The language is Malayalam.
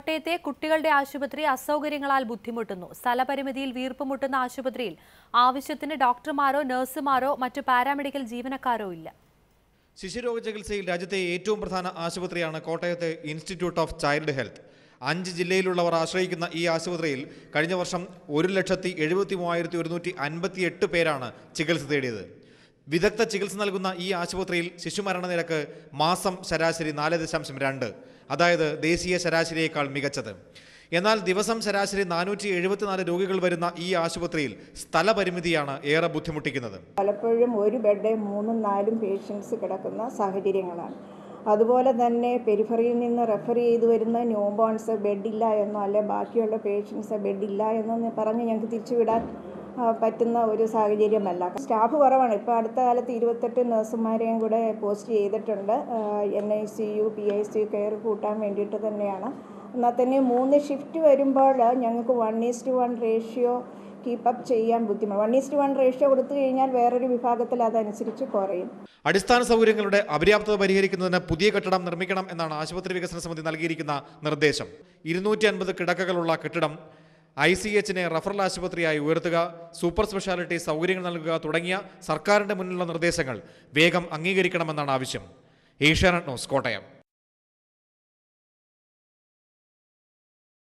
കോട്ടയത്തെ കുട്ടികളുടെ ആശുപത്രി അസൗകര്യങ്ങളാൽ ബുദ്ധിമുട്ടുന്നു സ്ഥലപരിമിതിയിൽ വീർപ്പുമുട്ടുന്ന ആശുപത്രിയിൽ ആവശ്യത്തിന് ഡോക്ടർമാരോ നഴ്സുമാരോ മറ്റു പാരാമെഡിക്കൽ ജീവനക്കാരോ ഇല്ല ശിശുരോഗ ചികിത്സയിൽ രാജ്യത്തെ ഏറ്റവും പ്രധാന ആശുപത്രിയാണ് കോട്ടയത്തെ ഇൻസ്റ്റിറ്റ്യൂട്ട് ഓഫ് ചൈൽഡ് ഹെൽത്ത് അഞ്ച് ജില്ലയിലുള്ളവർ ആശ്രയിക്കുന്ന ഈ ആശുപത്രിയിൽ കഴിഞ്ഞ വർഷം ഒരു ലക്ഷത്തി എഴുപത്തി മൂവായിരത്തി ഒരുന്നൂറ്റി അൻപത്തി എട്ട് പേരാണ് ചികിത്സ തേടിയത് വിദഗ്ധ ചികിത്സ നൽകുന്ന ഈ ആശുപത്രിയിൽ ശിശുമരണ നിരക്ക് മാസം ശരാശരി നാല് ദശാംശം രണ്ട് അതായത് ദേശീയ ശരാശരിയേക്കാൾ മികച്ചത് എന്നാൽ ദിവസം ശരാശരി നാനൂറ്റി എഴുപത്തിനാല് രോഗികൾ വരുന്ന ഈ ആശുപത്രിയിൽ സ്ഥലപരിമിതിയാണ് ഏറെ ബുദ്ധിമുട്ടിക്കുന്നത് പലപ്പോഴും ഒരു ബെഡ് മൂന്നും നാലും പേഷ്യൻസ് കിടക്കുന്ന സാഹചര്യങ്ങളാണ് അതുപോലെ തന്നെ പെരിഫറിയിൽ നിന്ന് റെഫർ ചെയ്ത് വരുന്ന ന്യൂ ബോൺസ് ബെഡില്ല എന്നോ അല്ലെ ബാക്കിയുള്ള പേഷ്യൻസ് ബെഡില്ല എന്നോ പറഞ്ഞ് ഞങ്ങൾക്ക് തിരിച്ചുവിടാൻ ആ, പറ്റുന്ന ഒരു സാഹചര്യമല്ല സ്റ്റാഫ് കുറവാണ് ഇപ്പോൾ അടുത്ത കാലത്ത് ഇരുപത്തെട്ട് നഴ്സുമാരെയും കൂടെ പോസ്റ്റ് ചെയ്തിട്ടുണ്ട് N I C U P I C care കൂട്ടാൻ വേണ്ടിയിട്ട് തന്നെയാണ് എന്നാൽ തന്നെ മൂന്ന് ഷിഫ്റ്റ് വരുമ്പോൾ ഞങ്ങൾക്ക് one is to one ratio keep up ചെയ്യാൻ ബുദ്ധിമുട്ട് വൺ ഈസ്റ്റ് വൺ റേഷ്യോ കൊടുത്തു കഴിഞ്ഞാൽ വേറൊരു വിഭാഗത്തിൽ അതനുസരിച്ച് കുറയും അടിസ്ഥാന സൗകര്യങ്ങളുടെ അപര്യാപ്തത പരിഹരിക്കുന്നതിന് പുതിയ കെട്ടിടം നിർമ്മിക്കണം എന്നാണ് ആശുപത്രി വികസന സമിതി നൽകിയിരിക്കുന്ന നിർദ്ദേശം ഇരുന്നൂറ്റി അൻപത് കിടക്കകളുള്ള കെട്ടിടം ഐ സി എച്ചിനെ റഫറൽ ആശുപത്രിയായി ഉയർത്തുക സൂപ്പർ സ്പെഷ്യാലിറ്റി സൗകര്യങ്ങൾ നൽകുക തുടങ്ങിയ സർക്കാരിന്റെ മുന്നിലുള്ള നിർദ്ദേശങ്ങൾ വേഗം അംഗീകരിക്കണമെന്നാണ് ആവശ്യം ഏഷ്യാനെറ്റ് ന്യൂസ് കോട്ടയം